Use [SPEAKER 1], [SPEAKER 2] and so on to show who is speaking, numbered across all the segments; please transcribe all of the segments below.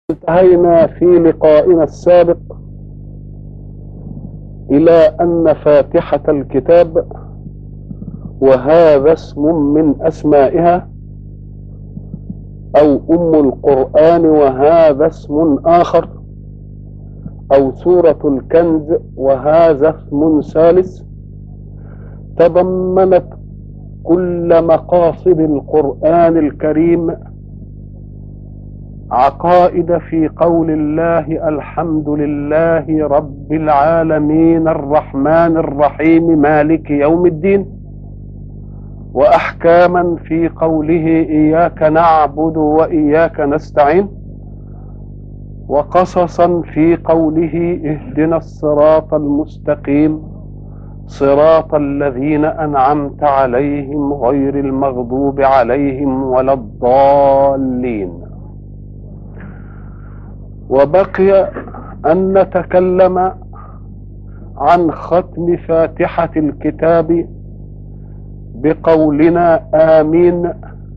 [SPEAKER 1] انتهينا في لقائنا السابق إلى أن فاتحة الكتاب وهذا اسم من أسمائها أو أم القرآن وهذا اسم آخر أو سورة الكنز وهذا اسم ثالث تضمنت كل مقاصد القرآن الكريم عقائد في قول الله الحمد لله رب العالمين الرحمن الرحيم مالك يوم الدين واحكاما في قوله اياك نعبد واياك نستعين وقصصا في قوله اهدنا الصراط المستقيم صراط الذين انعمت عليهم غير المغضوب عليهم ولا الضالين وبقي أن نتكلم عن ختم فاتحة الكتاب بقولنا آمين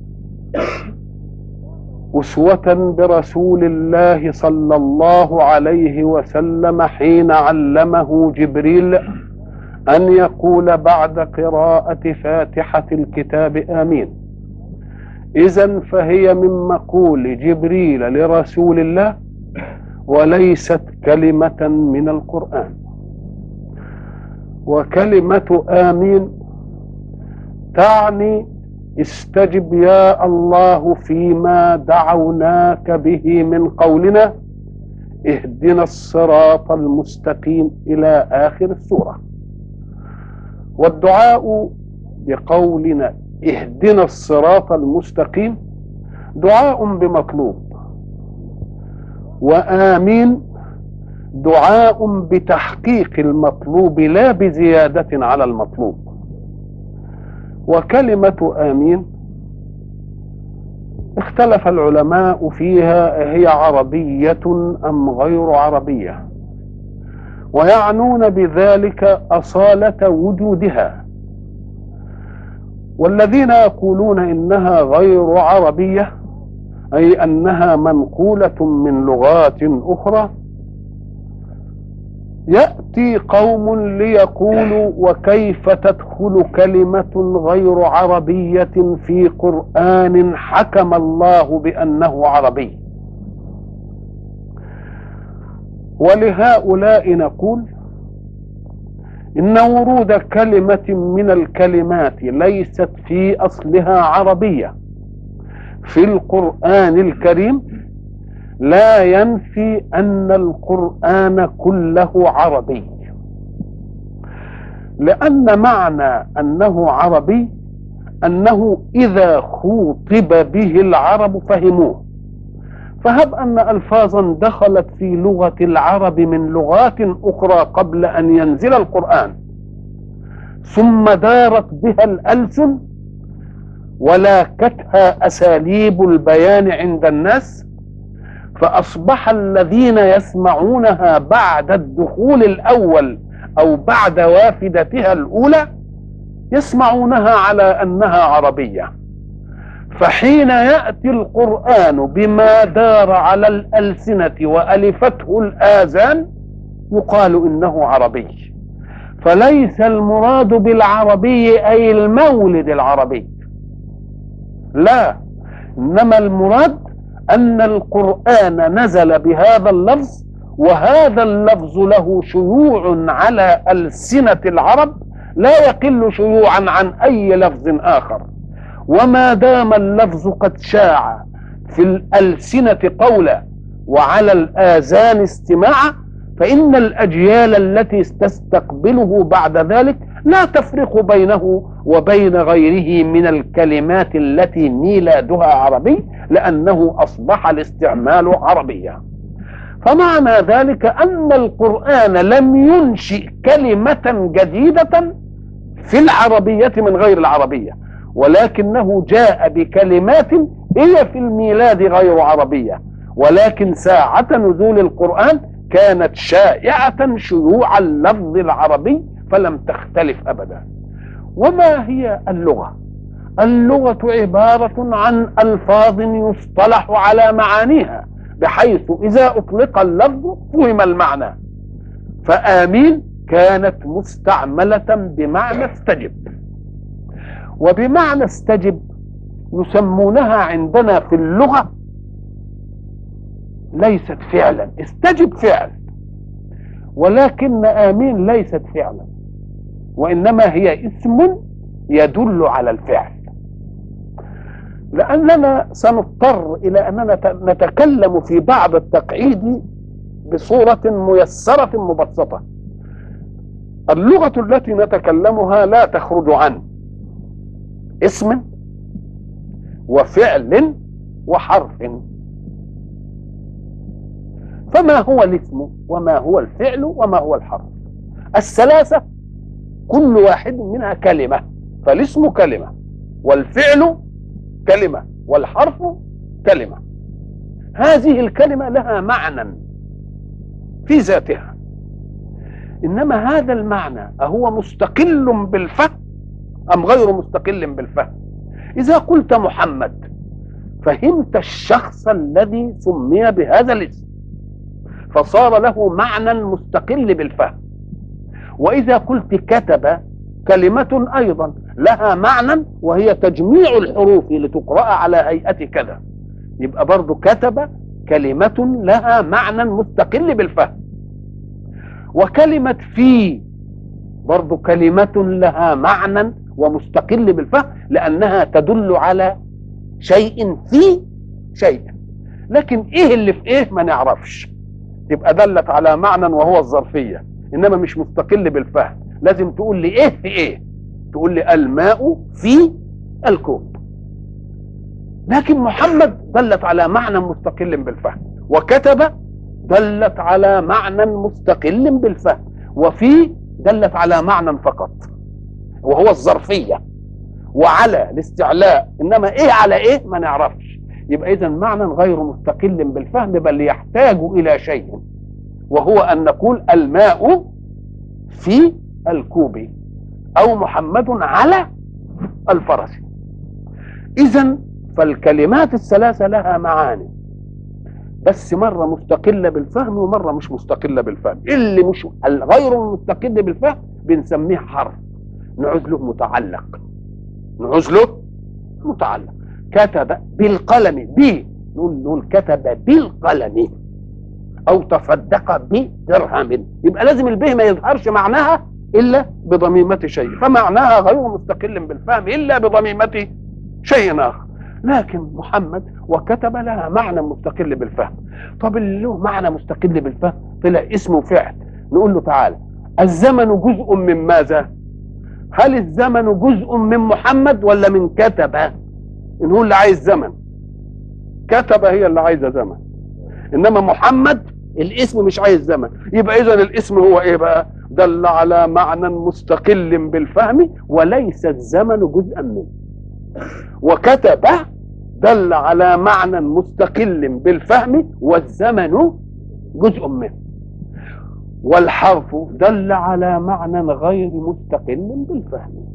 [SPEAKER 1] أسوة برسول الله صلى الله عليه وسلم حين علمه جبريل أن يقول بعد قراءة فاتحة الكتاب آمين إذا فهي من مقول جبريل لرسول الله وليست كلمة من القرآن وكلمة آمين تعني استجب يا الله فيما دعوناك به من قولنا اهدنا الصراط المستقيم إلى آخر السورة والدعاء بقولنا اهدنا الصراط المستقيم دعاء بمطلوب وآمين دعاء بتحقيق المطلوب لا بزيادة على المطلوب وكلمة آمين اختلف العلماء فيها هي عربية أم غير عربية ويعنون بذلك أصالة وجودها والذين يقولون إنها غير عربية أي أنها منقولة من لغات أخرى يأتي قوم ليقولوا وكيف تدخل كلمة غير عربية في قرآن حكم الله بأنه عربي ولهؤلاء نقول إن ورود كلمة من الكلمات ليست في أصلها عربية في القرآن الكريم لا ينفي أن القرآن كله عربي لأن معنى أنه عربي أنه إذا خوطب به العرب فهموه فهب أن ألفاظا دخلت في لغة العرب من لغات أخرى قبل أن ينزل القرآن ثم دارت بها الألسن ولاكتها اساليب البيان عند الناس فاصبح الذين يسمعونها بعد الدخول الاول او بعد وافدتها الاولى يسمعونها على انها عربيه فحين ياتي القران بما دار على الالسنه والفته الاذان يقال انه عربي فليس المراد بالعربي اي المولد العربي لا انما المراد ان القران نزل بهذا اللفظ وهذا اللفظ له شيوع على السنه العرب لا يقل شيوعا عن اي لفظ اخر وما دام اللفظ قد شاع في الالسنه قولا وعلى الاذان استماعا فان الاجيال التي تستقبله بعد ذلك لا تفرق بينه وبين غيره من الكلمات التي ميلادها عربي لأنه أصبح الاستعمال عربيا فمعنى ذلك أن القرآن لم ينشئ كلمة جديدة في العربية من غير العربية ولكنه جاء بكلمات هي في الميلاد غير عربية ولكن ساعة نزول القرآن كانت شائعة شيوع اللفظ العربي فلم تختلف ابدا وما هي اللغه اللغه عباره عن الفاظ يصطلح على معانيها بحيث إذا أطلق اللفظ فهم المعنى فآمين كانت مستعملة بمعنى استجب وبمعنى استجب يسمونها عندنا في اللغة ليست فعلا استجب فعل ولكن آمين ليست فعلا وإنما هي اسم يدل على الفعل لأننا سنضطر إلى أننا نتكلم في بعض التقعيد بصورة ميسرة مبسطة اللغة التي نتكلمها لا تخرج عن اسم وفعل وحرف فما هو الاسم وما هو الفعل وما هو الحرف الثلاثة كل واحد منها كلمة فالاسم كلمة والفعل كلمة والحرف كلمة هذه الكلمة لها معنى في ذاتها إنما هذا المعنى أهو مستقل بالفهم أم غير مستقل بالفهم إذا قلت محمد فهمت الشخص الذي سمي بهذا الاسم فصار له معنى مستقل بالفهم وإذا قلت كتب كلمة أيضا لها معنى وهي تجميع الحروف لتقرأ على هيئة كذا يبقى برضو كتب كلمة لها معنى مستقل بالفهم وكلمة في برضو كلمة لها معنى ومستقل بالفهم لأنها تدل على شيء في شيء لكن ايه اللي في ايه ما نعرفش تبقى دلت على معنى وهو الظرفية انما مش مستقل بالفهم لازم تقول لي ايه في ايه تقول لي الماء في الكوب لكن محمد دلت على معنى مستقل بالفهم وكتب دلت على معنى مستقل بالفهم وفي دلت على معنى فقط وهو الظرفية وعلى الاستعلاء انما ايه على ايه ما نعرفش يبقى اذا معنى غير مستقل بالفهم بل يحتاج الى شيء وهو ان نقول الماء في الكوب او محمد على الفرس اذا فالكلمات الثلاثه لها معاني بس مره مستقله بالفهم ومره مش مستقله بالفهم اللي مش الغير المستقل بالفهم بنسميه حرف نعوز له متعلق نعوز له متعلق كتب بالقلم ب نقول نقول كتب بالقلم او تصدق بدرهم يبقى لازم البه ما يظهرش معناها الا بضميمه شيء فمعناها غير مستقل بالفهم الا بضميمه شيء اخر لكن محمد وكتب لها معنى مستقل بالفهم طب اللي له معنى مستقل بالفهم طلع اسمه فعل نقول له تعالى الزمن جزء من ماذا هل الزمن جزء من محمد ولا من كتب ان هو اللي عايز زمن كتب هي اللي عايزه زمن انما محمد الاسم مش عايز زمن يبقى اذا الاسم هو ايه بقى دل على معنى مستقل بالفهم وليس الزمن جزءا منه وكتب دل على معنى مستقل بالفهم والزمن جزء منه والحرف دل على معنى غير مستقل بالفهم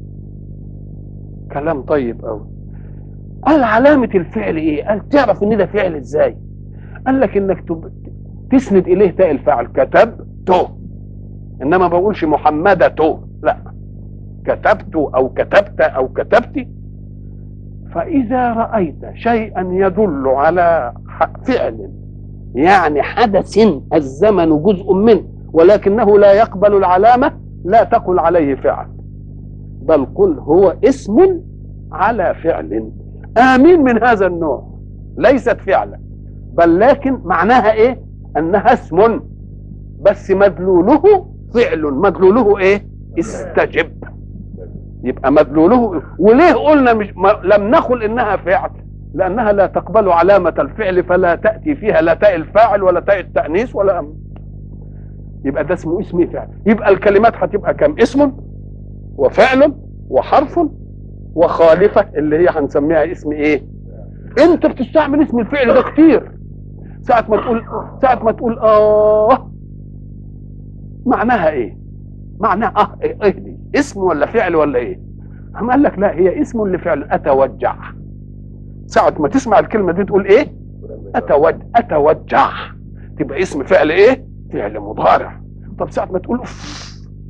[SPEAKER 1] كلام طيب قوي قال علامة الفعل ايه قال تعرف ان ده فعل ازاي قال لك انك تسند اليه تاء الفاعل كتبت انما ما بقولش محمدة لا كتبت او كتبت او كتبت فاذا رأيت شيئا يدل على فعل يعني حدث الزمن جزء منه ولكنه لا يقبل العلامة لا تقل عليه فعل بل قل هو اسم على فعل آمين من هذا النوع ليست فعلا بل لكن معناها ايه انها اسم بس مدلوله فعل مدلوله ايه استجب يبقى مدلوله وليه قلنا مش لم نقل انها فعل لانها لا تقبل علامة الفعل فلا تأتي فيها لا تاء الفاعل ولا تاء التأنيث ولا أم. يبقى ده اسمه اسم فعل يبقى الكلمات هتبقى كم اسم وفعل وحرف وخالفة اللي هي هنسميها اسم ايه انت بتستعمل اسم الفعل ده كتير ساعة ما تقول ساعة ما تقول اه معناها ايه معناها اه ايه, إيه دي اسم ولا فعل ولا ايه هم قال لك لا هي اسم لفعل اتوجع ساعة ما تسمع الكلمة دي تقول ايه أتوج أتوجع تبقى اسم فعل إيه؟ فعل مضارع طب ساعة ما تقول أف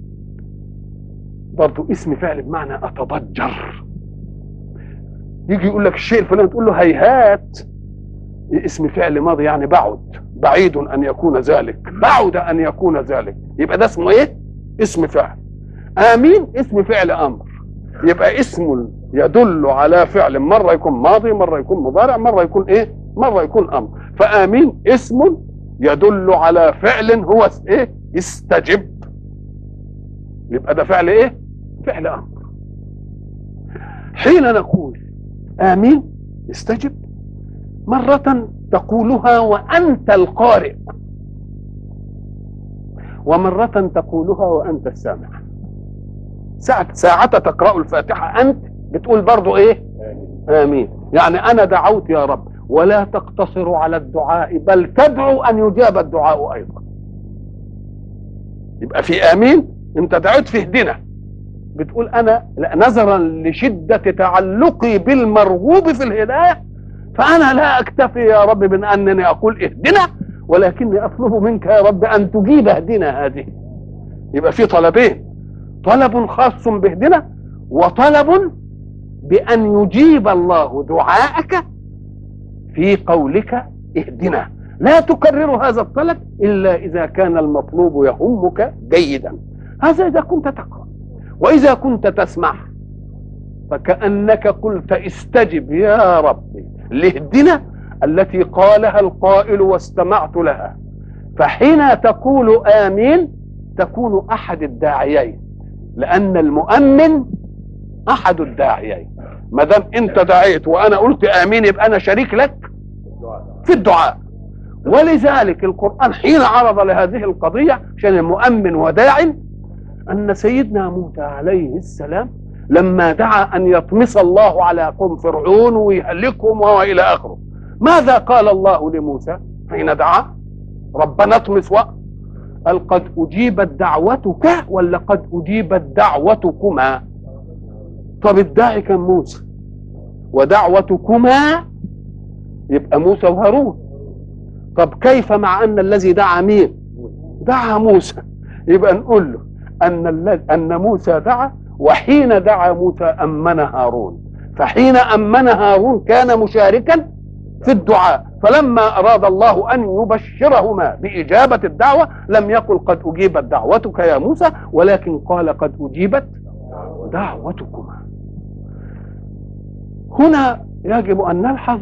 [SPEAKER 1] برضه اسم فعل بمعنى أتضجر يجي يقول لك الشيء الفلاني تقول له هيهات اسم فعل ماضي يعني بعد بعيد ان يكون ذلك بعد ان يكون ذلك يبقى ده اسمه ايه اسم فعل امين اسم فعل امر يبقى اسم يدل على فعل مره يكون ماضي مره يكون مضارع مره يكون ايه مره يكون امر فامين اسم يدل على فعل هو ايه استجب يبقى ده فعل ايه فعل امر حين نقول امين استجب مرة تقولها وأنت القارئ ومرة تقولها وأنت السامع ساعة ساعة تقرأ الفاتحة أنت بتقول برضو إيه آمين يعني أنا دعوت يا رب ولا تقتصر على الدعاء بل تدعو أن يجاب الدعاء أيضا يبقى في آمين أنت دعوت في اهدنا بتقول أنا نظرا لشدة تعلقي بالمرغوب في الهداية فأنا لا أكتفي يا رب من أنني أقول اهدنا ولكني أطلب منك يا رب أن تجيب اهدنا هذه يبقى في طلبين طلب خاص باهدنا وطلب بأن يجيب الله دعاءك في قولك اهدنا لا تكرر هذا الطلب إلا إذا كان المطلوب يهمك جيدا هذا إذا كنت تقرأ وإذا كنت تسمع فكأنك قلت استجب يا ربي لاهدنا التي قالها القائل واستمعت لها فحين تقول آمين تكون أحد الداعيين لأن المؤمن أحد الداعيين ما دام أنت دعيت وأنا قلت آمين يبقى أنا شريك لك في الدعاء ولذلك القرآن حين عرض لهذه القضية عشان المؤمن وداع أن سيدنا موسى عليه السلام لما دعا أن يطمس الله على قوم فرعون ويهلكهم وإلى آخره ماذا قال الله لموسى حين دعا ربنا اطمس و قال قد أجيبت دعوتك ولا قد أجيبت دعوتكما طب الداعي كان موسى ودعوتكما يبقى موسى وهارون طب كيف مع أن الذي دعا مين دعا موسى يبقى نقول له أن, أن موسى دعا وحين دعا موسى أمن هارون فحين أمن هارون كان مشاركا في الدعاء فلما أراد الله أن يبشرهما بإجابة الدعوة لم يقل قد أجيبت دعوتك يا موسى ولكن قال قد أجيبت دعوتكما هنا يجب أن نلحظ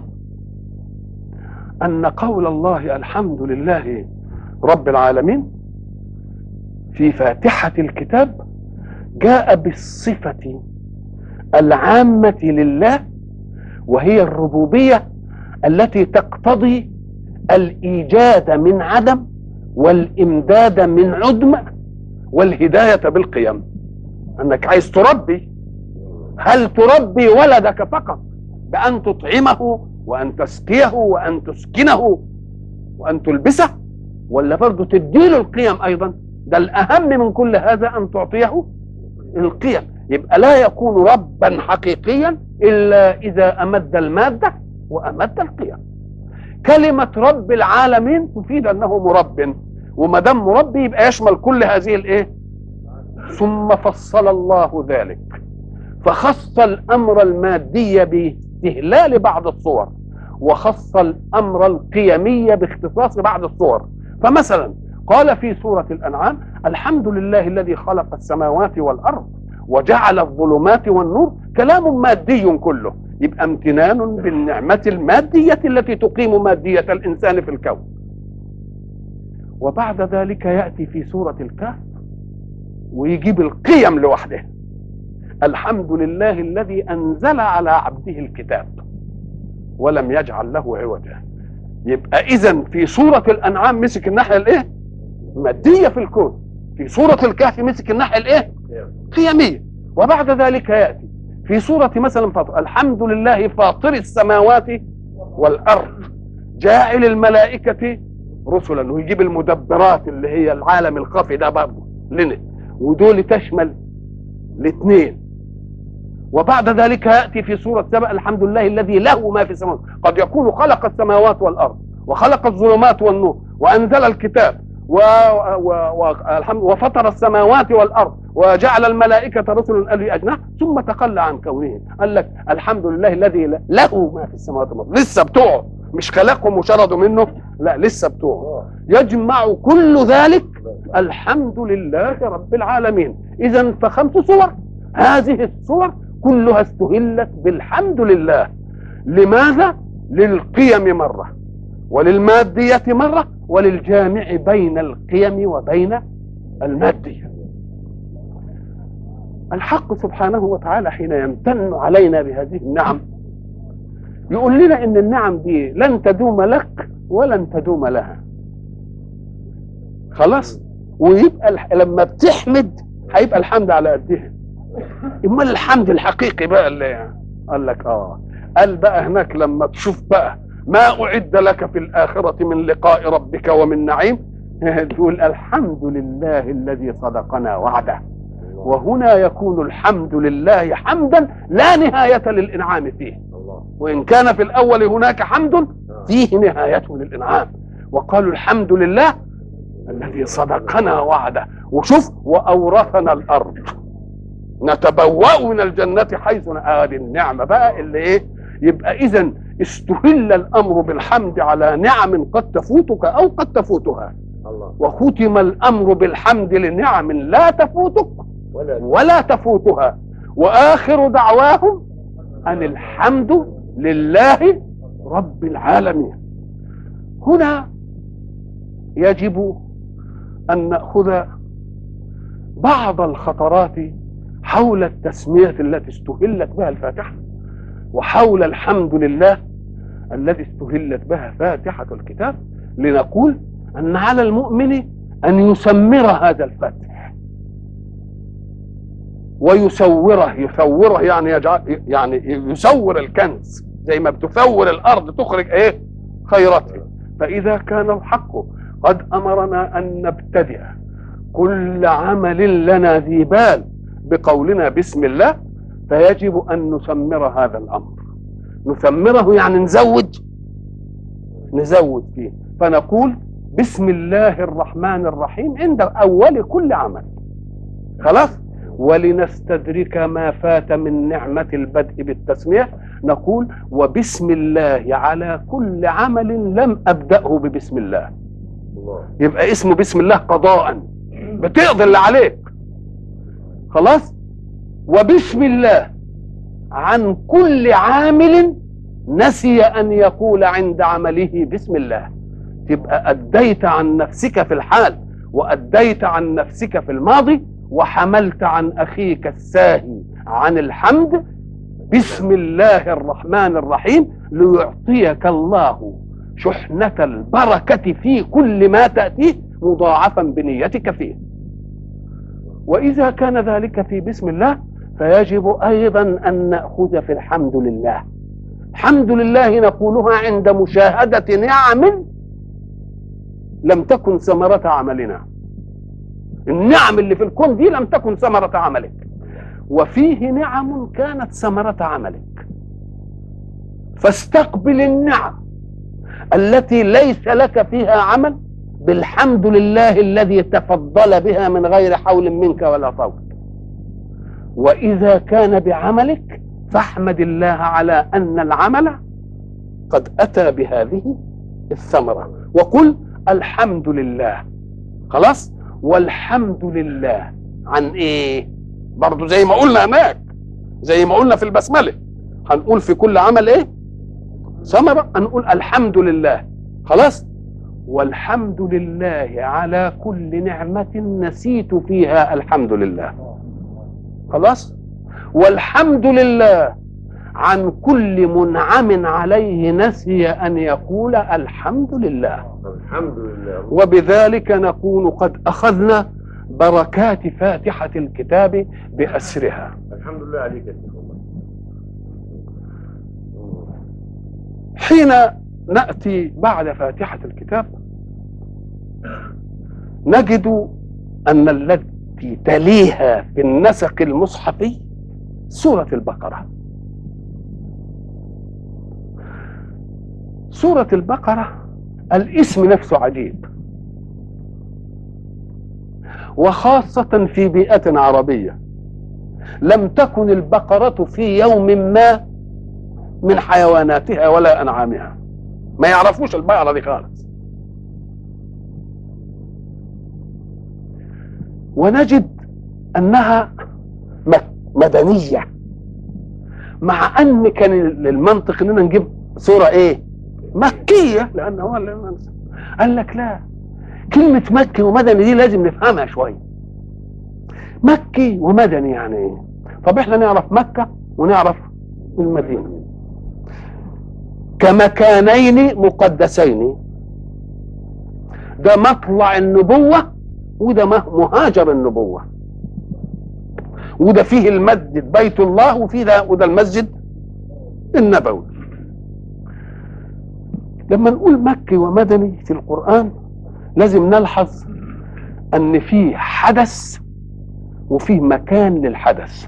[SPEAKER 1] أن قول الله الحمد لله رب العالمين في فاتحة الكتاب جاء بالصفة العامة لله وهي الربوبية التي تقتضي الإيجاد من عدم والإمداد من عدم والهداية بالقيم أنك عايز تربي هل تربي ولدك فقط بأن تطعمه وأن تسقيه وأن تسكنه وأن تلبسه ولا برضه تديله القيم أيضا ده الأهم من كل هذا أن تعطيه القيم يبقى لا يكون ربا حقيقيا الا اذا امد الماده وامد القيم كلمه رب العالمين تفيد انه مرب وما دام مربي يبقى يشمل كل هذه الايه ثم فصل الله ذلك فخص الامر المادي باستهلال بعض الصور وخص الامر القيمي باختصاص بعض الصور فمثلا قال في سورة الأنعام الحمد لله الذي خلق السماوات والأرض وجعل الظلمات والنور كلام مادي كله يبقى امتنان بالنعمة المادية التي تقيم مادية الإنسان في الكون وبعد ذلك يأتي في سورة الكهف ويجيب القيم لوحده الحمد لله الذي أنزل على عبده الكتاب ولم يجعل له عوجا يبقى إذا في سورة الأنعام مسك الناحية الإيه؟ مادية في الكون في سورة الكهف مسك الناحية الايه قيمية وبعد ذلك يأتي في سورة مثلا فاطر الحمد لله فاطر السماوات والأرض جاعل الملائكة رسلا ويجيب المدبرات اللي هي العالم الخفي ده برضه لنا ودول تشمل الاثنين وبعد ذلك يأتي في سورة سبأ الحمد لله الذي له ما في السماوات قد يكون خلق السماوات والأرض وخلق الظلمات والنور وانزل الكتاب و... و... و... الحمد- وفطر السماوات والارض وجعل الملائكه رسلا اولي اجنحه ثم تخلى عن كونه قال لك الحمد لله الذي ل- له ما في السماوات والارض لسه بتوعه مش خلقهم وشردوا منه لا لسه بتوعه يجمع كل ذلك الحمد لله رب العالمين اذا فخمس صور هذه الصور كلها استهلت بالحمد لله لماذا للقيم مره وللماديه مره وللجامع بين القيم وبين الماديه الحق سبحانه وتعالى حين يمتن علينا بهذه النعم يقول لنا ان النعم دي لن تدوم لك ولن تدوم لها خلاص ويبقى الح- لما بتحمد هيبقى الحمد على قدها امال الحمد الحقيقي بقى اللي قال لك اه قال بقى هناك لما تشوف بقى ما اعد لك في الاخره من لقاء ربك ومن نعيم تقول الحمد لله الذي صدقنا وعده وهنا يكون الحمد لله حمدا لا نهايه للانعام فيه
[SPEAKER 2] الله
[SPEAKER 1] وإن كان في الأول هناك حمد فيه نهايته للإنعام وقالوا الحمد لله الذي صدقنا وعده وشوف وأورثنا الأرض نتبوأ من الجنة حيث هذه النعمة بقى اللي إيه يبقى إذا استهل الأمر بالحمد على نعم قد تفوتك أو قد تفوتها
[SPEAKER 2] الله
[SPEAKER 1] وختم الأمر بالحمد لنعم لا تفوتك
[SPEAKER 2] ولا
[SPEAKER 1] ولا تفوتها واخر دعواهم ان الحمد لله رب العالمين هنا يجب ان ناخذ بعض الخطرات حول التسميه التي استهلت بها الفاتحه وحول الحمد لله الذي استهلت بها فاتحه الكتاب لنقول ان على المؤمن ان يسمر هذا الفتح ويسوره يثوره يعني يجعل يعني يسور الكنز زي ما بتثور الارض تخرج ايه خيراتها فاذا كان الحق قد امرنا ان نبتدئ كل عمل لنا ذي بال بقولنا بسم الله فيجب ان نسمر هذا الامر نسمره يعني نزود نزود فيه فنقول بسم الله الرحمن الرحيم عند اول كل عمل خلاص ولنستدرك ما فات من نعمة البدء بالتسمية نقول وبسم الله على كل عمل لم أبدأه ببسم الله
[SPEAKER 2] الله
[SPEAKER 1] يبقى اسمه بسم الله قضاء بتقضي اللي عليك خلاص وبسم الله عن كل عامل نسي أن يقول عند عمله بسم الله تبقى أديت عن نفسك في الحال وأديت عن نفسك في الماضي وحملت عن أخيك الساهي عن الحمد بسم الله الرحمن الرحيم ليعطيك الله شحنة البركة في كل ما تأتيه مضاعفا بنيتك فيه وإذا كان ذلك في بسم الله فيجب أيضا أن نأخذ في الحمد لله الحمد لله نقولها عند مشاهدة نعم لم تكن ثمرة عملنا النعم اللي في الكون دي لم تكن ثمرة عملك وفيه نعم كانت ثمرة عملك فاستقبل النعم التي ليس لك فيها عمل بالحمد لله الذي تفضل بها من غير حول منك ولا طول واذا كان بعملك فاحمد الله على ان العمل قد اتى بهذه الثمره وقل الحمد لله خلاص والحمد لله عن ايه برضو زي ما قلنا هناك زي ما قلنا في البسمله هنقول في كل عمل ايه ثمره هنقول الحمد لله خلاص والحمد لله على كل نعمة نسيت فيها الحمد لله خلاص والحمد لله عن كل منعم عليه نسي أن يقول الحمد لله
[SPEAKER 2] الحمد لله
[SPEAKER 1] وبذلك نكون قد أخذنا بركات فاتحة الكتاب بأسرها
[SPEAKER 2] الحمد لله عليك يا شيخ والله
[SPEAKER 1] حين نأتي بعد فاتحة الكتاب نجد أن التي تليها في النسق المصحفي سورة البقرة سورة البقرة الاسم نفسه عجيب وخاصة في بيئة عربية لم تكن البقرة في يوم ما من حيواناتها ولا أنعامها ما يعرفوش البقرة دي خالص ونجد أنها مدنية مع أن كان للمنطق أننا نجيب صورة إيه مكية لأن هو اللي قال لك لا كلمة مكي ومدني دي لازم نفهمها شوية مكي ومدني يعني ايه طب احنا نعرف مكة ونعرف المدينة كمكانين مقدسين ده مطلع النبوة وده مهاجر النبوة وده فيه المسجد بيت الله وفيه ده وده المسجد النبوي لما نقول مكي ومدني في القرآن لازم نلحظ ان فيه حدث وفيه مكان للحدث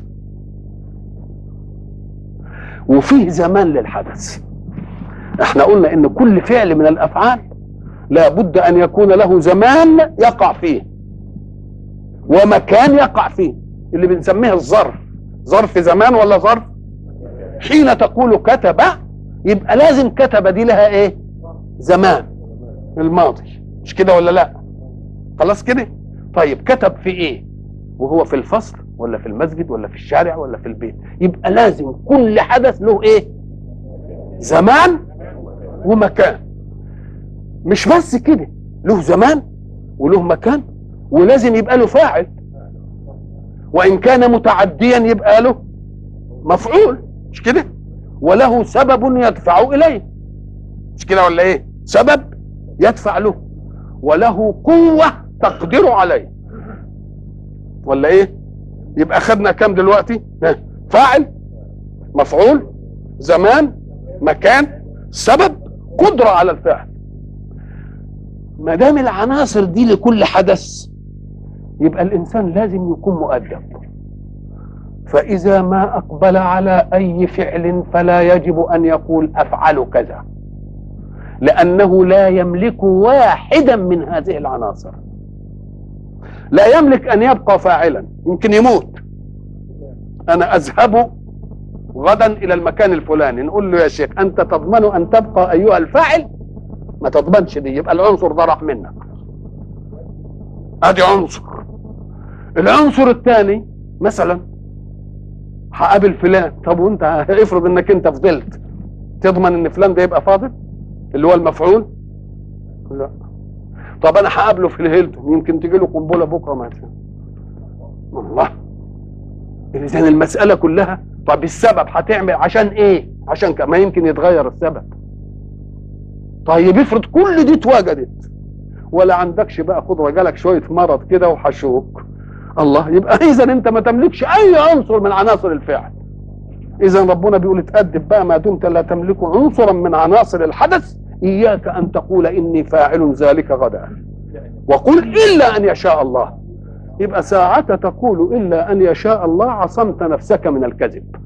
[SPEAKER 1] وفيه زمان للحدث احنا قلنا ان كل فعل من الافعال لابد ان يكون له زمان يقع فيه ومكان يقع فيه اللي بنسميه الظرف ظرف زمان ولا ظرف حين تقول كتب يبقى لازم كتب دي لها ايه زمان الماضي مش كده ولا لا خلاص كده طيب كتب في ايه وهو في الفصل ولا في المسجد ولا في الشارع ولا في البيت يبقى لازم كل حدث له ايه زمان ومكان مش بس كده له زمان وله مكان ولازم يبقى له فاعل وان كان متعديا يبقى له مفعول مش كده وله سبب يدفع اليه مش كده ولا ايه سبب يدفع له وله قوة تقدر عليه ولا ايه يبقى خدنا كام دلوقتي فاعل مفعول زمان مكان سبب قدرة على الفعل ما دام العناصر دي لكل حدث يبقى الانسان لازم يكون مؤدب فاذا ما اقبل على اي فعل فلا يجب ان يقول افعل كذا لانه لا يملك واحدا من هذه العناصر لا يملك ان يبقى فاعلا يمكن يموت انا اذهب غدا الى المكان الفلاني نقول له يا شيخ انت تضمن ان تبقى ايها الفاعل ما تضمنش دي يبقى العنصر ده راح منك ادي عنصر العنصر الثاني مثلا هقابل فلان طب وانت افرض انك انت فضلت تضمن ان فلان ده يبقى فاضل اللي هو المفعول لا طب انا هقابله في الهيلتون يمكن تجي له قنبله بكره مثلا الله اذا المساله كلها طب السبب هتعمل عشان ايه عشان ما يمكن يتغير السبب طيب افرض كل دي اتوجدت ولا عندكش بقى قدره جالك شويه مرض كده وحشوك الله يبقى اذا انت ما تملكش اي عنصر من عناصر الفعل اذا ربنا بيقول اتأدب بقى ما دمت لا تملك عنصرا من عناصر الحدث اياك ان تقول اني فاعل ذلك غدا وقل الا ان يشاء الله يبقى ساعة تقول الا ان يشاء الله عصمت نفسك من الكذب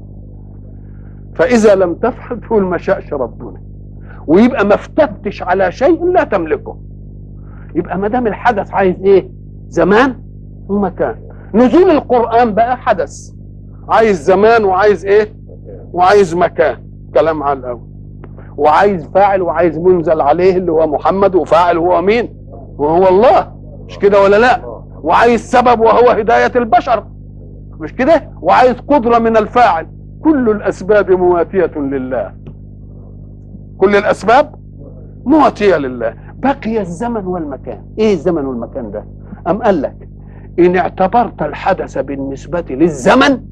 [SPEAKER 1] فاذا لم تفعل تقول ما شاءش ربنا ويبقى ما افتتش على شيء لا تملكه يبقى ما دام الحدث عايز ايه زمان ومكان نزول القرآن بقى حدث عايز زمان وعايز ايه وعايز مكان كلام على الاول وعايز فاعل وعايز منزل عليه اللي هو محمد وفاعل هو مين وهو الله مش كده ولا لا وعايز سبب وهو هداية البشر مش كده وعايز قدرة من الفاعل كل الأسباب مواتية لله كل الأسباب مواتية لله بقي الزمن والمكان ايه الزمن والمكان ده أم قال لك إن اعتبرت الحدث بالنسبة للزمن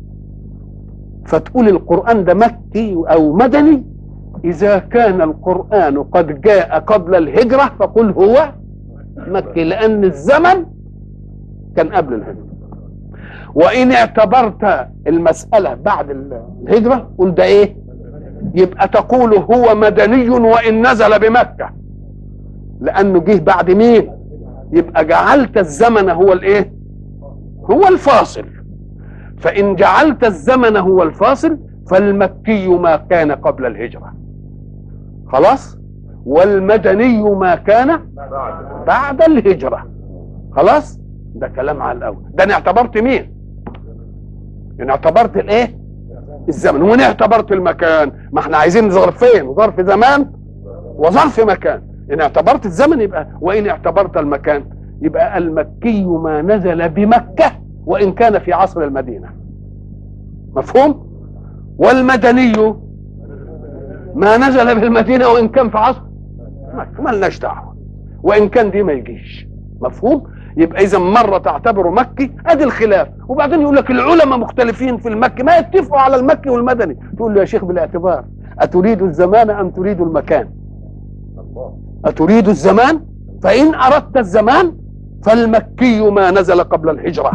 [SPEAKER 1] فتقول القرآن ده مكي أو مدني إذا كان القرآن قد جاء قبل الهجرة فقل هو مكي لأن الزمن كان قبل الهجرة وإن اعتبرت المسألة بعد الهجرة قل ده إيه يبقى تقول هو مدني وإن نزل بمكة لأنه جه بعد مين يبقى جعلت الزمن هو الايه هو الفاصل فان جعلت الزمن هو الفاصل فالمكي ما كان قبل الهجرة خلاص والمدني ما كان
[SPEAKER 2] بعد
[SPEAKER 1] بعد الهجرة خلاص ده كلام على الأول ده أنا اعتبرت مين أنا اعتبرت الإيه الزمن ومن اعتبرت المكان ما احنا عايزين ظرفين ظرف زمان وظرف مكان إن اعتبرت الزمن يبقى وإن اعتبرت المكان يبقى المكي ما نزل بمكة وإن كان في عصر المدينة مفهوم والمدني ما نزل بالمدينة وإن كان في عصر مكة ملناش دعوة وإن كان دي ما يجيش مفهوم يبقى إذا مرة تعتبره مكي أدي الخلاف وبعدين يقول لك العلماء مختلفين في المكي ما يتفقوا على المكي والمدني تقول له يا شيخ بالاعتبار أتريد الزمان أم تريد المكان
[SPEAKER 2] الله
[SPEAKER 1] أتريد الزمان فإن أردت الزمان فالمكي ما نزل قبل الهجرة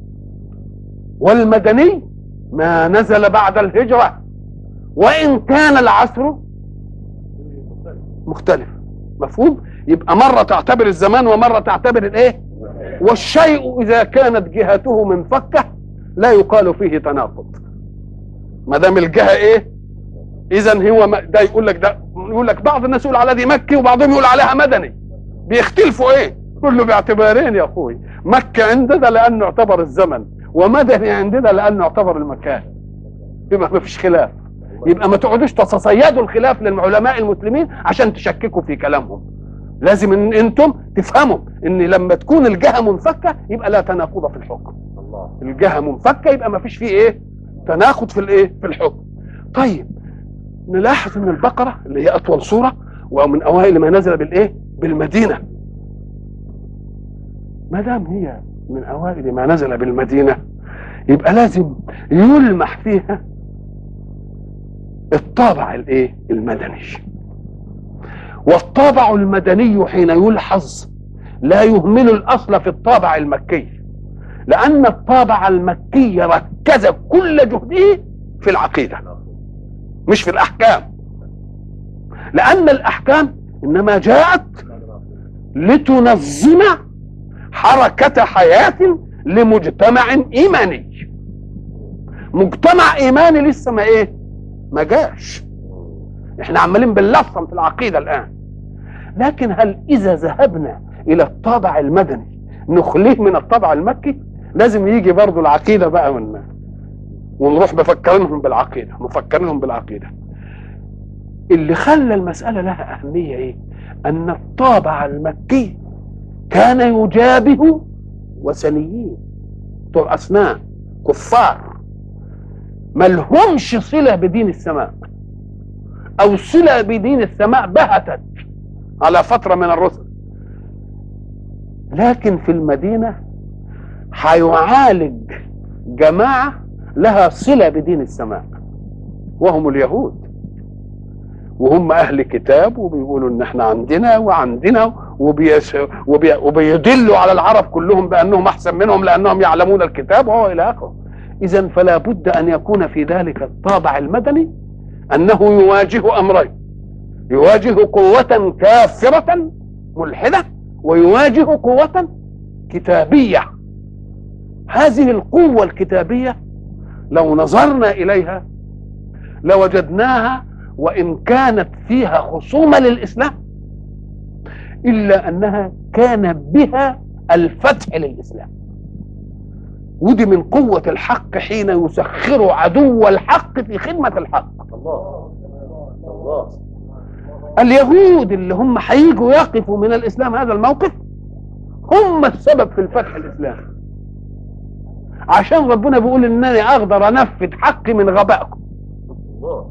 [SPEAKER 1] والمدني ما نزل بعد الهجرة وإن كان العصر مختلف مفهوم يبقى مرة تعتبر الزمان ومرة تعتبر الايه والشيء إذا كانت جهته منفكة لا يقال فيه تناقض ما دام الجهة ايه اذا هو ما- ده يقول لك ده يقول لك بعض الناس يقول على دي مكي وبعضهم يقول عليها مدني بيختلفوا ايه كله باعتبارين يا اخوي مكة عندنا لانه يعتبر الزمن ومدني عندنا لانه يعتبر المكان يبقى ما فيش خلاف يبقى ما تقعدوش تتصيدوا الخلاف للعلماء المسلمين عشان تشككوا في كلامهم لازم ان انتم تفهموا ان لما تكون الجهه منفكه يبقى لا تناقض في الحكم
[SPEAKER 2] الله
[SPEAKER 1] الجهه منفكه يبقى ما فيش فيه ايه تناقض في الايه في الحكم طيب نلاحظ ان البقره اللي هي اطول سوره ومن اوائل ما نزل بالايه بالمدينه ما دام هي من اوائل ما نزل بالمدينه يبقى لازم يلمح فيها الطابع الايه المدني والطابع المدني حين يلحظ لا يهمل الاصل في الطابع المكي لان الطابع المكي ركز كل جهده في العقيده مش في الاحكام لان الاحكام انما جاءت لتنظم حركه حياه لمجتمع ايماني مجتمع ايماني لسه ما ايه ما جاش احنا عمالين بنلصم في العقيده الان لكن هل اذا ذهبنا الى الطابع المدني نخليه من الطابع المكي لازم يجي برضو العقيده بقى من ونروح مفكرينهم بالعقيده مفكرينهم بالعقيده اللي خلى المساله لها اهميه ايه ان الطابع المكي كان يجابه وثنيين بتوع اصنام كفار ملهمش صله بدين السماء او صله بدين السماء بهتت على فتره من الرسل لكن في المدينه هيعالج جماعه لها صله بدين السماء وهم اليهود وهم اهل كتاب وبيقولوا ان احنا عندنا وعندنا وبيس وبي وبيدلوا على العرب كلهم بانهم احسن منهم لانهم يعلمون الكتاب وهو الى اخره اذا فلا بد ان يكون في ذلك الطابع المدني انه يواجه امرين يواجه قوة كافرة ملحدة ويواجه قوة كتابية هذه القوة الكتابية لو نظرنا إليها لوجدناها وإن كانت فيها خصومة للإسلام إلا أنها كان بها الفتح للإسلام ودي من قوة الحق حين يسخر عدو الحق في خدمة الحق
[SPEAKER 2] الله الله
[SPEAKER 1] اليهود اللي هم هيجوا يقفوا من الاسلام هذا الموقف هم السبب في الفتح الاسلامي عشان ربنا بيقول انني اقدر انفذ حقي من غبائكم
[SPEAKER 2] الله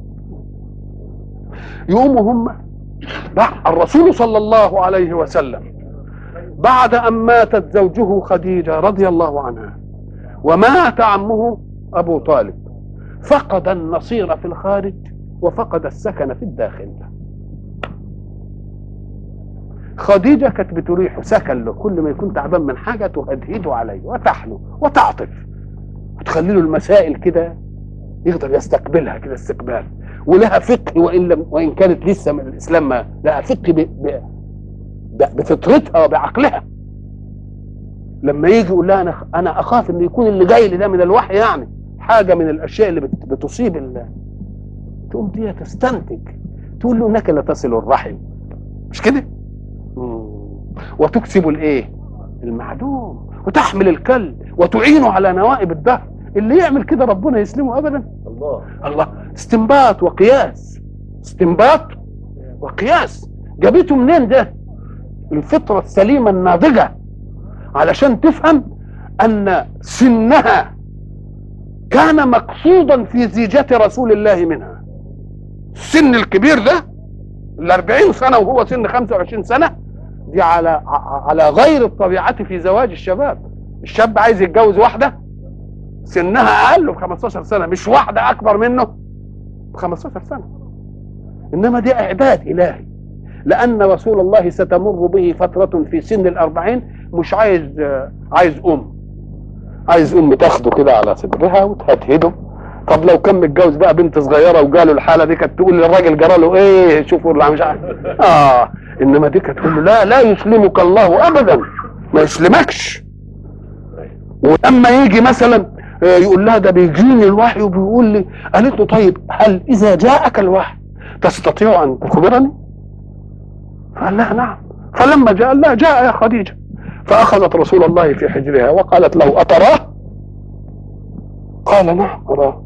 [SPEAKER 1] يقوموا هم بع- الرسول صلى الله عليه وسلم بعد ان ماتت زوجه خديجه رضي الله عنها ومات عمه ابو طالب فقد النصير في الخارج وفقد السكن في الداخل خديجة كانت بتريحه سكن له كل ما يكون تعبان من حاجة تهدهده عليه وتحنه وتعطف وتخلي له المسائل كده يقدر يستقبلها كده استقبال ولها فقه وان لم وان كانت لسه من الاسلام ما لها فقه ب... ب... ب... بفطرتها وبعقلها لما يجي يقول لها انا انا اخاف ان يكون اللي جاي لي ده من الوحي يعني حاجه من الاشياء اللي بت... بتصيب ال... تقوم دي تستنتج تقول له انك لا تصل الرحم مش كده مم. وتكسب الايه المعدوم وتحمل الكل وتعين على نوائب الدهر اللي يعمل كده ربنا يسلمه ابدا
[SPEAKER 2] الله
[SPEAKER 1] الله استنباط وقياس استنباط وقياس جابته منين ده الفطرة السليمة الناضجة علشان تفهم ان سنها كان مقصودا في زيجة رسول الله منها السن الكبير ده الأربعين سنة وهو سن خمسة وعشرين سنة دي على ع- على غير الطبيعة في زواج الشباب الشاب عايز يتجوز واحدة سنها أقل ب 15 سنة مش واحدة أكبر منه ب 15 سنة إنما دي إعداد إلهي لأن رسول الله ستمر به فترة في سن الأربعين مش عايز آه، عايز أم عايز أم تاخده كده على صدرها وتهدهده طب لو كان متجوز بقى بنت صغيره وجاله الحاله دي كانت تقول للراجل جرى له ايه شوفوا اللي مش عارف اه انما دي كانت تقول له لا لا يسلمك الله ابدا ما يسلمكش ولما يجي مثلا آه، يقول لها ده بيجيني الوحي وبيقول لي قالت له طيب هل اذا جاءك الوحي تستطيع ان تخبرني؟ قال لها نعم فلما جاء قال لها جاء يا خديجه فاخذت رسول الله في حجرها وقالت له اتراه؟ قال نعم اراه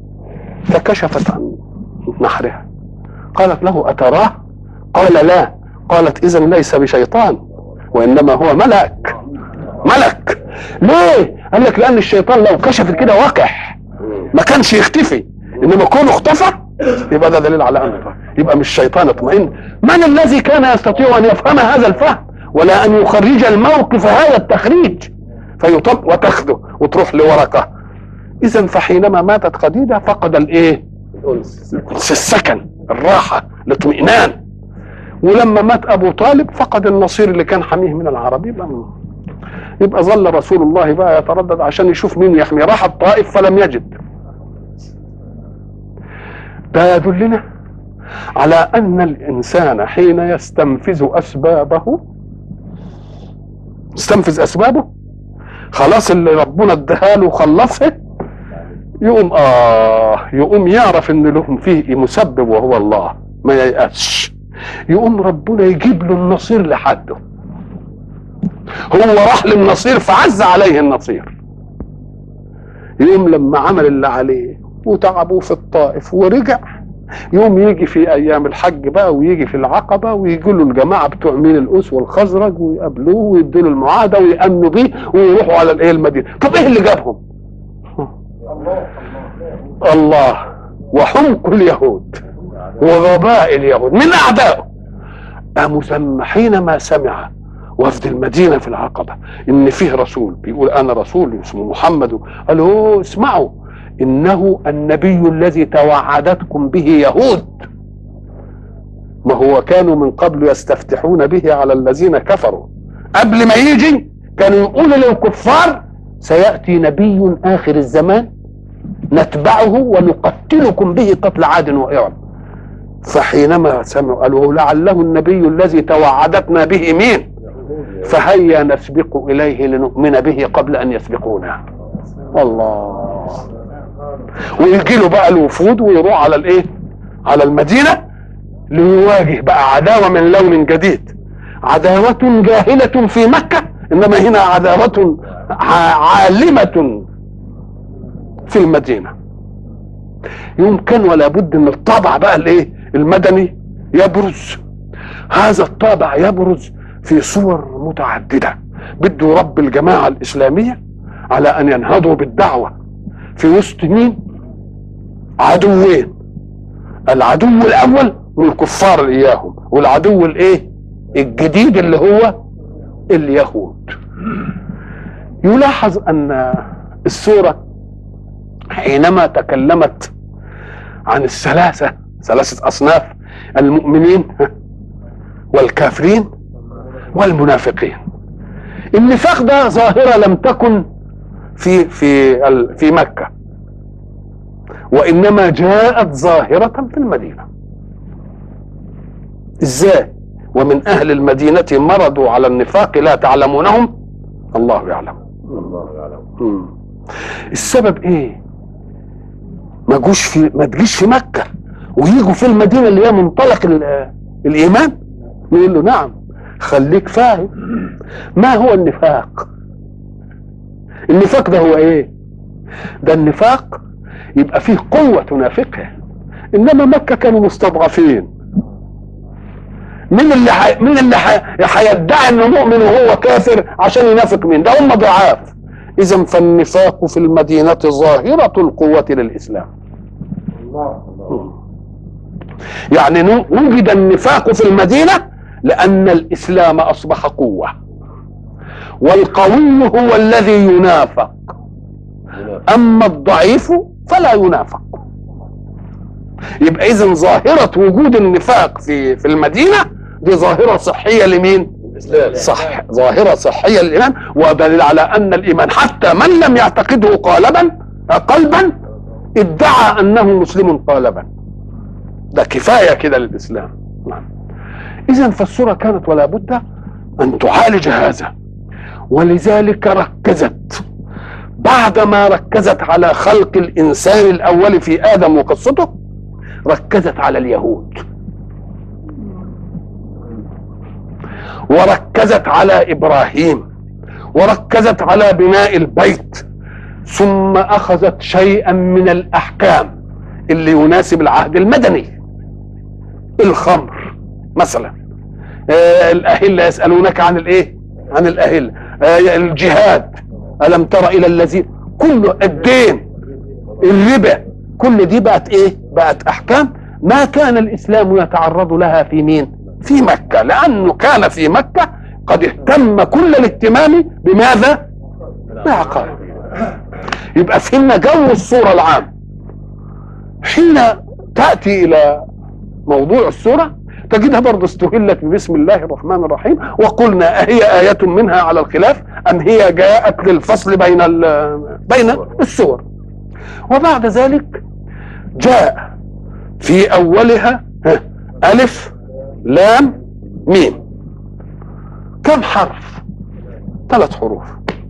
[SPEAKER 1] فكشفت عن نحرها قالت له أتراه قال لا قالت إذا ليس بشيطان وإنما هو ملك ملك ليه قال لك لأن الشيطان لو كشف كده وقح ما كانش يختفي إنما كونه اختفى يبقى ده دليل على أنه يبقى مش شيطان اطمئن من الذي كان يستطيع أن يفهم هذا الفهم ولا أن يخرج الموقف هذا التخريج فيطب وتاخده وتروح لورقه اذا فحينما ماتت خديجه فقد الايه
[SPEAKER 2] الأنس
[SPEAKER 1] السكن الراحه الاطمئنان ولما مات ابو طالب فقد النصير اللي كان حميه من العرب يبقى يبقى ظل رسول الله بقى يتردد عشان يشوف مين يحمي راح الطائف فلم يجد ده يدلنا على ان الانسان حين يستنفذ اسبابه يستنفذ اسبابه خلاص اللي ربنا اداها له خلصها يقوم اه يقوم يعرف ان لهم فيه مسبب وهو الله ما ييأسش يقوم ربنا يجيب له النصير لحده هو راح للنصير فعز عليه النصير يقوم لما عمل اللي عليه وتعبوا في الطائف ورجع يوم يجي في ايام الحج بقى ويجي في العقبه ويجي له الجماعه بتوع مين الاس والخزرج ويقابلوه ويدوا له المعاهده ويامنوا بيه ويروحوا على الايه المدينه طب ايه اللي جابهم؟ الله وحمق اليهود وغباء اليهود من اعدائه قاموا سم حينما سمع وفد المدينه في العقبه ان فيه رسول بيقول انا رسول اسمه محمد قالوا "أوه، اسمعوا انه النبي الذي توعدتكم به يهود ما هو كانوا من قبل يستفتحون به على الذين كفروا قبل ما يجي كانوا يقولوا للكفار سياتي نبي اخر الزمان نتبعه ونقتلكم به قتل عاد وإرم فحينما سمعوا قالوا لعله النبي الذي توعدتنا به مين فهيا نسبق إليه لنؤمن به قبل أن يسبقونا الله ويجي له بقى الوفود ويروح على الايه على المدينة ليواجه بقى عداوة من لون جديد عداوة جاهلة في مكة إنما هنا عداوة ع- عالمة في المدينة يمكن ولا بد ان الطابع بقى الايه المدني يبرز هذا الطابع يبرز في صور متعددة بده يربي الجماعة الإسلامية على أن ينهضوا بالدعوة في وسط مين عدوين العدو الأول والكفار إياهم والعدو الإيه الجديد اللي هو اليهود يلاحظ أن السورة حينما تكلمت عن الثلاثة ثلاثة أصناف المؤمنين والكافرين والمنافقين النفاق ده ظاهرة لم تكن في في ال- في مكة وإنما جاءت ظاهرة في المدينة ازاي ومن أهل المدينة مرضوا على النفاق لا تعلمونهم الله يعلم
[SPEAKER 2] الله يعلم
[SPEAKER 1] مم. السبب ايه ما جوش في ما تجيش في مكه ويجوا في المدينه اللي هي منطلق ال- الايمان نقول له نعم خليك فاهم ما هو النفاق النفاق ده هو ايه ده النفاق يبقى فيه قوة تنافقها انما مكة كانوا مستضعفين مين اللي حي... مين اللي حي... هيدعي انه مؤمن وهو كافر عشان ينافق مين ده هم ضعاف اذا فالنفاق في المدينة ظاهرة القوة للاسلام
[SPEAKER 2] الله الله
[SPEAKER 1] يعني نو- وجد النفاق في المدينة لأن الإسلام أصبح قوة والقوي هو الذي ينافق أما الضعيف فلا ينافق يبقى إذا ظاهرة وجود النفاق في في المدينة دي ظاهرة صحية لمين؟
[SPEAKER 2] الاسلام
[SPEAKER 1] صح ظاهرة صحية للإيمان ودليل على أن الإيمان حتى من لم يعتقده قالبا قلبا ادعى أنه مسلم قالبا ده كفاية كده للإسلام إذا فالسورة كانت ولا بد أن تعالج هذا ولذلك ركزت بعدما ركزت على خلق الإنسان الأول في آدم وقصته ركزت على اليهود وركزت على ابراهيم وركزت على بناء البيت ثم اخذت شيئا من الاحكام اللي يناسب العهد المدني الخمر مثلا آه الاهله يسالونك عن الايه عن الاهله آه الجهاد الم تر الى الذين كل الدين الربا كل دي بقت ايه بقت احكام ما كان الاسلام يتعرض لها في مين في مكة لأنه كان في مكة قد اهتم كل الاهتمام بماذا؟ بعقائد يبقى فهمنا جو الصورة العام حين تأتي إلى موضوع السورة تجدها برضه استهلت بسم الله الرحمن الرحيم وقلنا أهي آية منها على الخلاف أم هي جاءت للفصل بين ال- بين السور وبعد ذلك جاء في أولها ها، ألف لام ميم كم حرف ثلاث حروف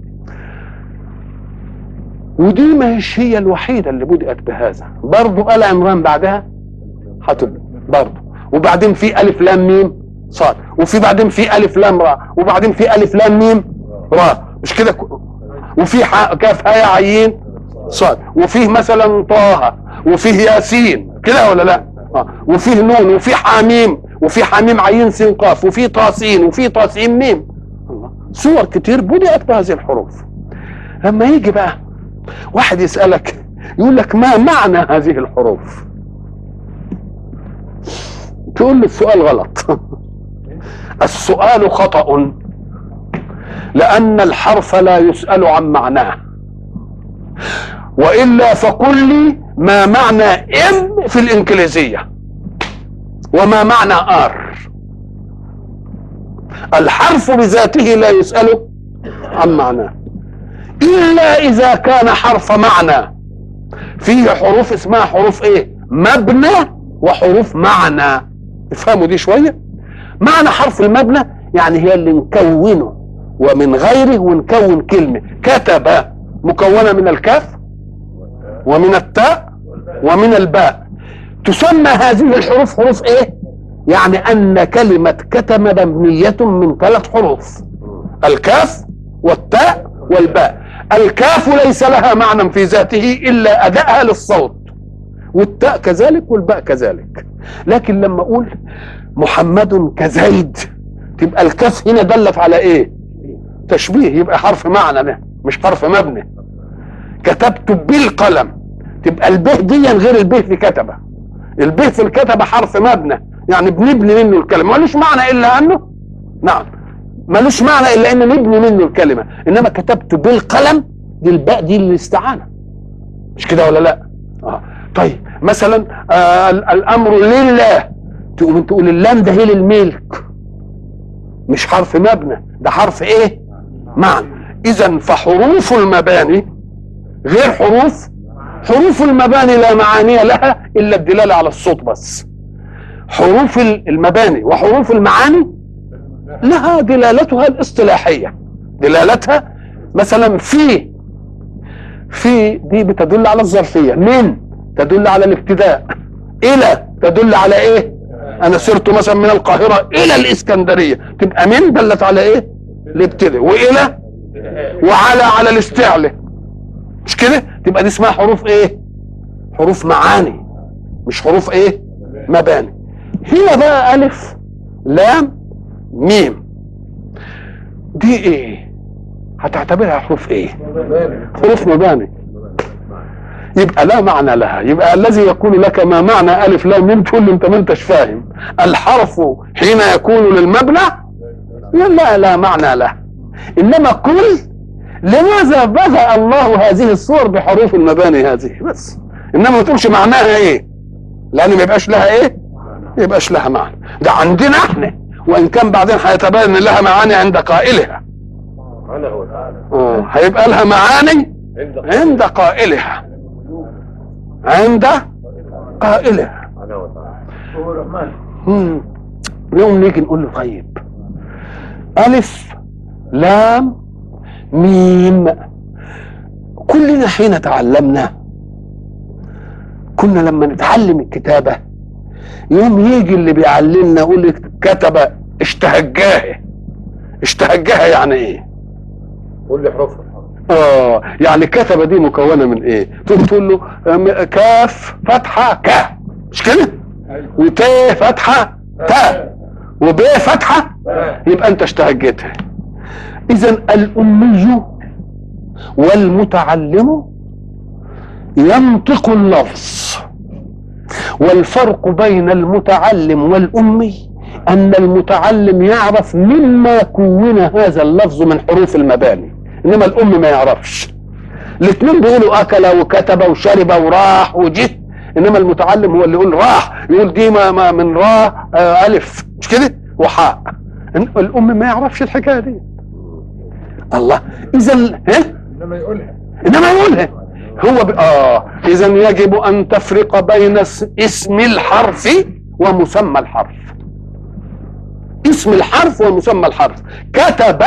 [SPEAKER 1] ودي ما هيش هي الوحيدة اللي بدأت بهذا برضو آل عمران بعدها هتبقى برضو وبعدين في ألف لام ميم صاد وفي بعدين في ألف لام راء وبعدين في ألف لام ميم راء مش كده ك- وفي ح- كاف هاء عين صاد وفيه مثلا طه وفيه ياسين كده ولا لا آه. وفيه نون وفيه حاميم وفيه حاميم عين سين قاف وفيه طاسين وفيه طاسين ميم الله. صور كتير بدأت بهذه الحروف لما يجي بقى واحد يسألك يقول لك ما معنى هذه الحروف تقول له السؤال غلط السؤال خطأ لأن الحرف لا يسأل عن معناه وإلا فقل لي ما معنى ام في الإنجليزية وما معنى ار الحرف بذاته لا يسأل عن معناه إلا إذا كان حرف معنى فيه حروف اسمها حروف إيه مبنى وحروف معنى افهموا دي شوية معنى حرف المبنى يعني هي اللي نكونه ومن غيره ونكون كلمة كتب مكونة من الكاف ومن التاء ومن الباء تسمى هذه الحروف حروف ايه يعني ان كلمة كتم مبنية من ثلاث حروف الكاف والتاء والباء الكاف ليس لها معنى في ذاته الا ادائها للصوت والتاء كذلك والباء كذلك لكن لما اقول محمد كزيد تبقى الكاف هنا دلت على ايه تشبيه يبقى حرف معنى ده مش حرف مبني كتبت بالقلم تبقى البه دي غير البه في كتبه البه في الكتبه حرف مبنى يعني بنبني منه الكلمه ملوش معنى الا انه نعم ملوش معنى الا ان نبني منه الكلمه انما كتبت بالقلم دي الباء دي الاستعانه مش كده ولا لا آه. طيب مثلا آه ال- الامر لله تقوم تقول اللام ده هي للملك مش حرف مبنى ده حرف ايه معنى اذا فحروف المباني غير حروف حروف المباني لا معاني لها الا الدلاله على الصوت بس حروف المباني وحروف المعاني لها دلالتها الاصطلاحيه دلالتها مثلا في في دي بتدل على الظرفيه من تدل على الابتداء الى تدل على ايه انا سرت مثلا من القاهره الى الاسكندريه تبقى من دلت على ايه الابتداء والى وعلى على الاستعلاء مش كده تبقى دي اسمها حروف ايه حروف معاني مش حروف ايه مباني هنا بقى الف لام ميم دي ايه هتعتبرها حروف ايه حروف مباني يبقى لا معنى لها يبقى الذي يقول لك ما معنى الف لام ميم تقول له انت ما انتش فاهم الحرف حين يكون للمبنى لا لا معنى له انما قل لماذا بدا الله هذه الصور بحروف المباني هذه بس انما ما تقولش معناها ايه لان ما يبقاش لها ايه ما يبقاش لها معنى ده عندنا احنا وان كان بعدين هيتبين ان لها معاني عند قائلها
[SPEAKER 2] سبحانه وتعالى
[SPEAKER 1] اه هيبقى لها معاني
[SPEAKER 2] عند
[SPEAKER 1] عند قائلها عند قائلها
[SPEAKER 2] سبحانه وتعالى
[SPEAKER 1] مم. يوم نيجي نقول له طيب ألف لام ميم كلنا حين تعلمنا كنا لما نتعلم الكتابة يوم يجي اللي بيعلمنا يقول لك كتب اشتهجاه اشتهجاه يعني ايه؟
[SPEAKER 2] قول لي حروفها
[SPEAKER 1] اه يعني كتب دي مكونه من ايه؟ تقوم تقول له أم- كاف فتحه ك مش كده؟ وت فتحه تا وب فتحه يبقى انت اشتهجتها اذا الامي والمتعلم ينطق اللفظ والفرق بين المتعلم والامي ان المتعلم يعرف مما كون هذا اللفظ من حروف المباني انما الام ما يعرفش الاثنين بيقولوا اكل وكتب وشرب وراح وجه انما المتعلم هو اللي يقول راح يقول دي ما, ما من را آه الف مش كده وحاء إن- الام ما يعرفش الحكايه دي الله اذا ها
[SPEAKER 2] انما يقولها
[SPEAKER 1] انما يقولها هو ب... اه اذا يجب ان تفرق بين اس- اسم الحرف ومسمى الحرف اسم الحرف ومسمى الحرف كتب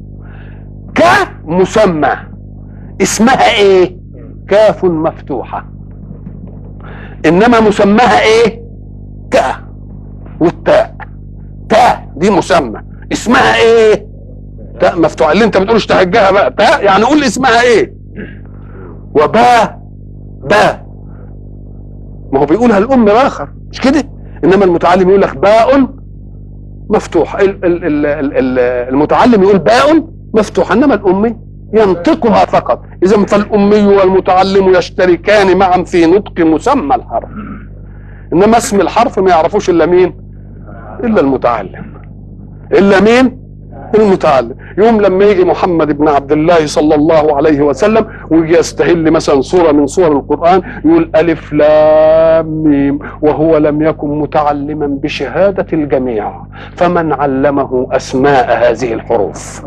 [SPEAKER 1] كمسمى اسمها ايه كاف مفتوحة انما مسماها ايه ك والتاء تاء دي مسمى اسمها ايه تاء مفتوحة اللي انت بتقول اشتهجها بقى تاء يعني قول لي اسمها ايه وباء باء ما هو بيقولها الام الاخر مش كده انما المتعلم يقول لك باء مفتوح ال- ال- ال- ال- ال- المتعلم يقول باء مفتوح انما الامي ينطقها فقط اذا فالامي والمتعلم يشتركان معا في نطق مسمى الحرف انما اسم الحرف ما يعرفوش الا مين الا المتعلم الا مين المتعلم يوم لما يجي محمد بن عبد الله صلى الله عليه وسلم ويجي يستهل مثلا سورة من سور القرآن يقول ألف لام ميم وهو لم يكن متعلما بشهادة الجميع فمن علمه أسماء هذه الحروف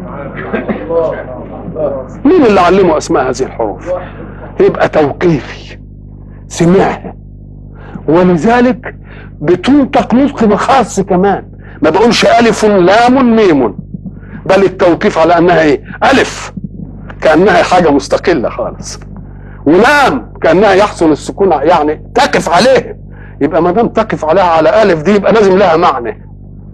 [SPEAKER 1] مين اللي علمه أسماء هذه الحروف يبقى توقيفي سمعها ولذلك بتنطق نطق خاص كمان ما بقولش ألف لام ميم بل التوقيف على أنها إيه ألف كأنها حاجة مستقلة خالص ولام كأنها يحصل السكون يعني تقف عليه يبقى ما دام تقف عليها على ألف دي يبقى لازم لها معنى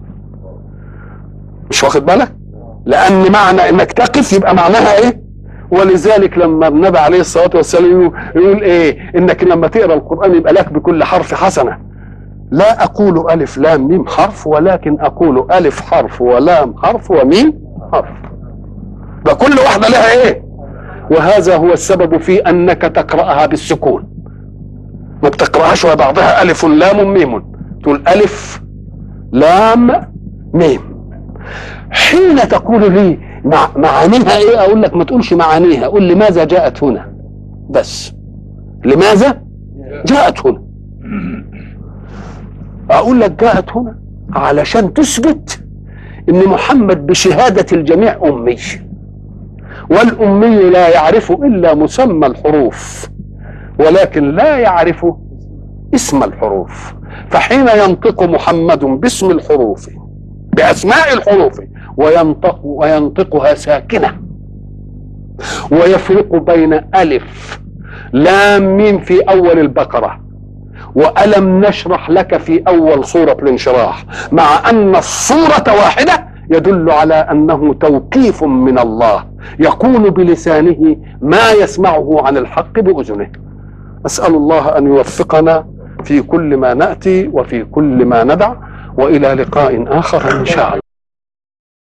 [SPEAKER 1] مش واخد بالك لأن معنى إنك تقف يبقى معناها إيه ولذلك لما النبي عليه الصلاة والسلام يقول- يقول إيه إنك لما تقرأ القرآن يبقى لك بكل حرف حسنة لا أقول ألف لام ميم حرف ولكن أقول ألف حرف ولام حرف وميم حرف ده كل واحدة لها إيه وهذا هو السبب في أنك تقرأها بالسكون ما بتقرأهاش وبعضها ألف لام ميم تقول ألف لام ميم حين تقول لي مع معانيها ايه اقول لك ما تقولش معانيها قول لماذا جاءت هنا بس لماذا جاءت هنا اقول لك جاءت هنا علشان تثبت ان محمد بشهادة الجميع امي والامي لا يعرف الا مسمى الحروف ولكن لا يعرف اسم الحروف فحين ينطق محمد باسم الحروف باسماء الحروف وينطق وينطقها ساكنه ويفرق بين الف لام ميم في اول البقره وألم نشرح لك في أول سورة الانشراح مع أن الصورة واحدة يدل على أنه توقيف من الله يقول بلسانه ما يسمعه عن الحق بأذنه أسأل الله أن يوفقنا في كل ما نأتي وفي كل ما ندع وإلى لقاء آخر إن شاء الله